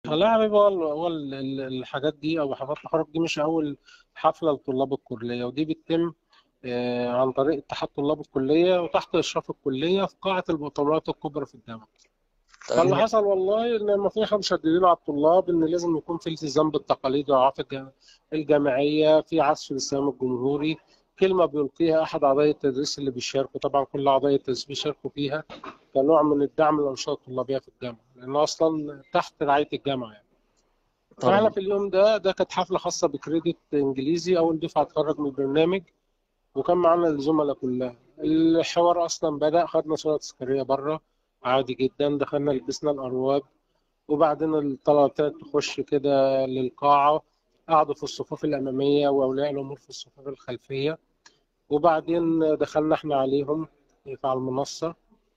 لا يا حبيبي هو ال- هو ال- ال- الحاجات دي او حفلات التخرج دي مش اول حفله لطلاب الكليه ودي بتتم آه، عن طريق اتحاد طلاب الكليه وتحت اشراف الكليه في قاعه المؤتمرات الكبرى في الجامعه فاللي تمام حصل والله ان لما في مشددين على الطلاب ان لازم يكون في التزام بالتقاليد والعواطف الج- الجامعيه في عزف السلام الجمهوري كلمه بيلقيها احد اعضاء التدريس اللي بيشاركوا طبعا كل اعضاء التدريس بيشاركوا فيها كنوع من الدعم للانشطه الطلابيه في الجامعه لانه اصلا تحت رعايه الجامعه يعني. فاحنا طبعا في اليوم ده ده كانت حفله خاصه بكريدت انجليزي اول دفعه اتخرج من البرنامج وكان معانا الزملاء كلها الحوار اصلا بدا خدنا صوره تذكاريه بره عادي جدا دخلنا لبسنا الأرواب وبعدين الطلبة ابتدت تخش كده للقاعة قعدوا في الصفوف الأمامية وأولياء الأمور في الصفوف الخلفية وبعدين دخلنا احنا عليهم على المنصة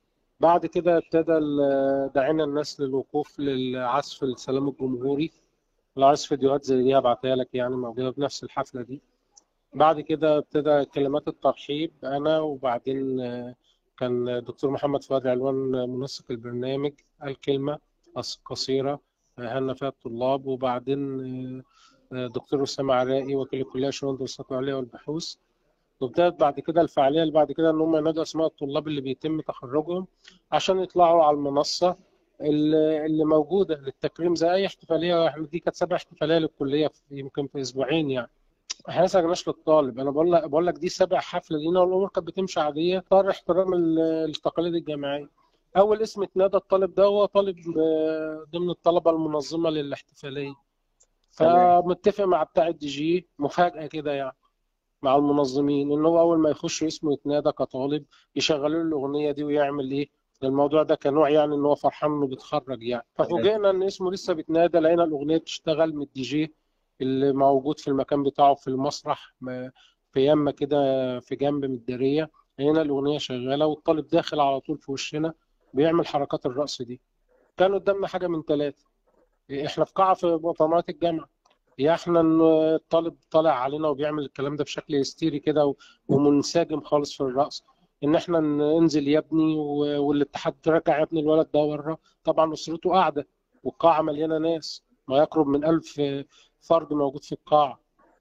بعد كده ابتدى ال- دعينا الناس للوقوف للعزف السلام الجمهوري لو عايز فيديوهات زي دي هبعتها لك يعني موجودة في نفس الحفلة دي بعد كده ابتدى كلمات الترحيب أنا وبعدين آه، كان الدكتور محمد فؤاد علوان منسق البرنامج قال كلمة قص- قصيرة آه، هنا فيها الطلاب وبعدين آه، آه، دكتور أسامة عراقي وكيل الكلية شؤون الدراسات العليا والبحوث وابتدت بعد كده الفعالية اللي بعد كده إن هم ينادوا أسماء الطلاب اللي بيتم تخرجهم عشان يطلعوا على المنصة اللي اللي موجودة للتكريم زي أي احتفالية احنا دي كانت سبع احتفالية للكلية في يمكن في أسبوعين يعني احنا لسه ما جيناش للطالب انا بقول لك بقول لك دي سبع حفله لينا والامور كانت بتمشي عاديه طار احترام ال- التقاليد الجامعيه اول اسم اتنادى الطالب ده هو طالب آه، ضمن الطلبه المنظمه للاحتفاليه تمام فمتفق مع بتاع الدي جي مفاجاه كده يعني مع المنظمين ان هو اول ما يخش اسمه يتنادى كطالب يشغلوا له الاغنيه دي ويعمل ايه الموضوع ده كنوع يعني ان هو فرحان انه بيتخرج يعني تمام ففوجئنا ان اسمه لسه بيتنادى لقينا الاغنيه بتشتغل من الدي جي اللي موجود في المكان بتاعه في المسرح م- في يمه كده في جنب من الداريه لقينا الاغنيه شغاله والطالب داخل على طول في وشنا بيعمل حركات الرقص دي كان قدامنا حاجه من ثلاثه احنا في قاعه في مؤتمرات الجامعه يا احنا ان الطالب طالع علينا وبيعمل الكلام ده بشكل هستيري كده و- ومنسجم خالص في الرقص ان احنا ننزل يا ابني و- والاتحاد ترجع يا ابني الولد ده بره طبعا اسرته قاعده والقاعه مليانه ناس ما يقرب من ألف فرد موجود في القاعه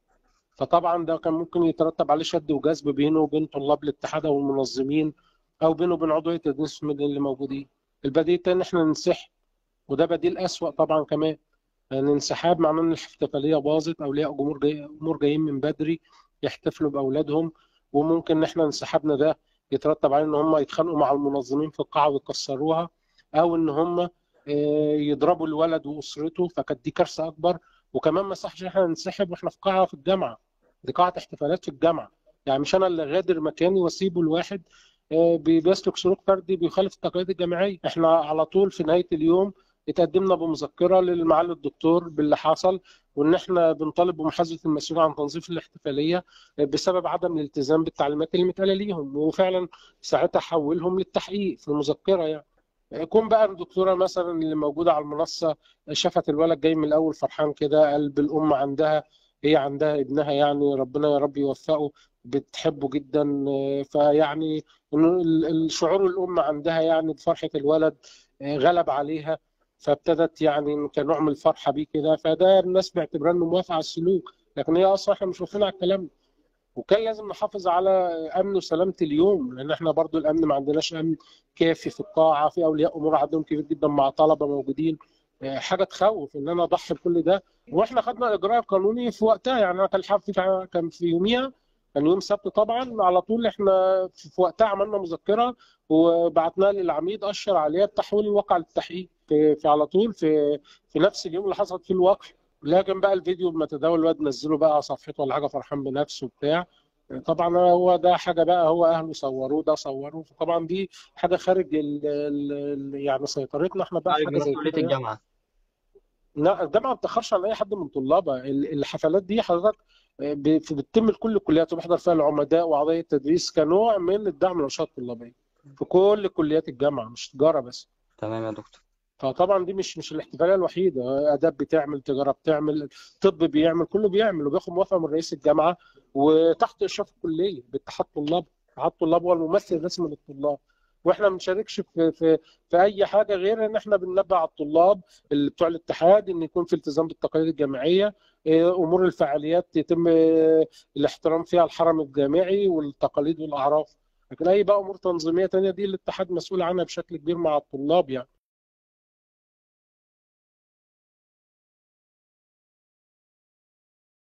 فطبعا ده كان ممكن يترتب عليه شد وجذب بينه وبين طلاب الاتحاد او المنظمين او بينه وبين عضويه التدريس من اللي موجودين البديل التاني احنا ننسحب وده بديل اسوأ طبعا كمان لان انسحاب معناه ان الاحتفاليه باظت اولياء جمهور جاي امور جايين من بدري يحتفلوا باولادهم وممكن ان احنا انسحابنا ده يترتب عليه ان هم يتخانقوا مع المنظمين في القاعه ويكسروها او ان هم آه، يضربوا الولد واسرته فكانت دي كارثه اكبر وكمان ما يصحش ان احنا ننسحب واحنا في قاعه في الجامعه دي قاعه احتفالات في الجامعه يعني مش انا اللي غادر مكاني واسيبه لواحد آه، بي- بيسلك سلوك فردي بيخالف التقاليد الجامعيه احنا على طول في نهايه اليوم اتقدمنا بمذكره للمعالي الدكتور باللي حصل وان احنا بنطالب بمحاسبه المسؤول عن تنظيف الاحتفاليه بسبب عدم الالتزام بالتعليمات اللي متقاله ليهم وفعلا ساعتها حولهم للتحقيق في المذكره يعني يكون بقى الدكتوره مثلا اللي موجوده على المنصه شافت الولد جاي من الاول فرحان كده قلب الام عندها هي عندها ابنها يعني ربنا يا رب يوفقه بتحبه جدا فيعني إنه ال- الشعور الام عندها يعني بفرحه الولد غلب عليها فابتدت يعني كنوع من الفرحه بيه كده فده الناس بيعتبرها انه موافق على السلوك لكن هي اصلا احنا مش واقفين على الكلام ده وكان لازم نحافظ على امن وسلامه اليوم لان احنا برضو الامن ما عندناش امن كافي في القاعه في اولياء امور عددهم كبير جدا مع طلبه موجودين آه، حاجه تخوف ان انا اضحي بكل ده واحنا خدنا الاجراء القانوني في وقتها يعني انا كان الحفل كان في يوميها كان يوم سبت طبعا على طول احنا في في وقتها عملنا مذكره وبعتناها للعميد اشر عليها بتحويل الواقع للتحقيق في, في على طول في في نفس اليوم اللي حصلت فيه الواقع لكن بقى الفيديو لما تداول الواد نزله بقى على صفحته ولا حاجه فرحان بنفسه وبتاع طبعا هو ده حاجه بقى هو اهله صوروه ده صوروه فطبعا دي حاجه خارج ال ال يعني سيطرتنا احنا بقى في خارج حاجه زي مسؤولية كده يعني الجامعة لا الجامعه ما بتاخرش على اي حد من طلابها ال- الحفلات دي حضرتك ب- بتتم لكل الكليات وبيحضر فيها العمداء واعضاء التدريس كنوع من الدعم للانشطه الطلابيه في كل كليات الجامعه مش تجاره بس تمام يا دكتور فطبعا دي مش مش الاحتفاليه الوحيده اداب بتعمل تجاره بتعمل طب بيعمل كله بيعمل وبياخد موافقه من رئيس الجامعه وتحت اشراف الكليه باتحاد طلاب اتحاد طلاب هو الممثل الرسمي للطلاب واحنا ما بنشاركش في في في اي حاجه غير ان احنا بننبه على الطلاب اللي بتوع الاتحاد ان يكون في التزام بالتقاليد الجامعيه امور الفعاليات يتم الاحترام فيها الحرم الجامعي والتقاليد والاعراف لكن اي بقى امور تنظيميه تانية دي الاتحاد مسؤول عنها بشكل كبير مع الطلاب يعني